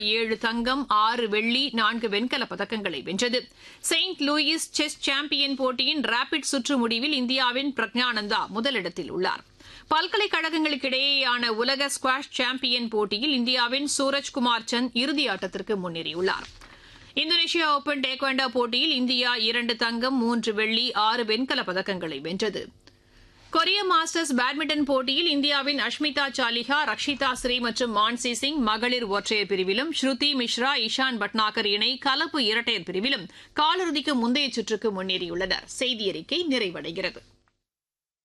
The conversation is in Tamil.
ஏழு தங்கம் ஆறு வெள்ளி நான்கு வெண்கலப் பதக்கங்களை வென்றது செயின்ட் லூயிஸ் செஸ் சாம்பியன் போட்டியின் ரேபிட் சுற்று முடிவில் இந்தியாவின் பிரக்ஞானந்தா முதலிடத்தில் உள்ளார் பல்கலைக்கழகங்களுக்கிடையேயான உலக ஸ்குவாஷ் சாம்பியன் போட்டியில் இந்தியாவின் சூரஜ்குமார் சந்த் இறுதி ஆட்டத்திற்கு முன்னேறியுள்ளார் இந்தோனேஷியா ஓபன் டேக்வாண்டோ போட்டியில் இந்தியா இரண்டு தங்கம் மூன்று வெள்ளி ஆறு வெண்கலப் பதக்கங்களை வென்றது கொரிய மாஸ்டர்ஸ் பேட்மிண்டன் போட்டியில் இந்தியாவின் அஷ்மிதா சாலிஹா ரக்ஷிதா ஸ்ரீ மற்றும் மான்சி சிங் மகளிர் ஒற்றையர் பிரிவிலும் ஸ்ருதி மிஸ்ரா இஷான் பட்னாகர் இணை கலப்பு இரட்டையர் பிரிவிலும் காலிறுதிக்கு முந்தைய சுற்றுக்கு முன்னேறியுள்ளனர் செய்தி அறிக்கை நிறைவடைகிறது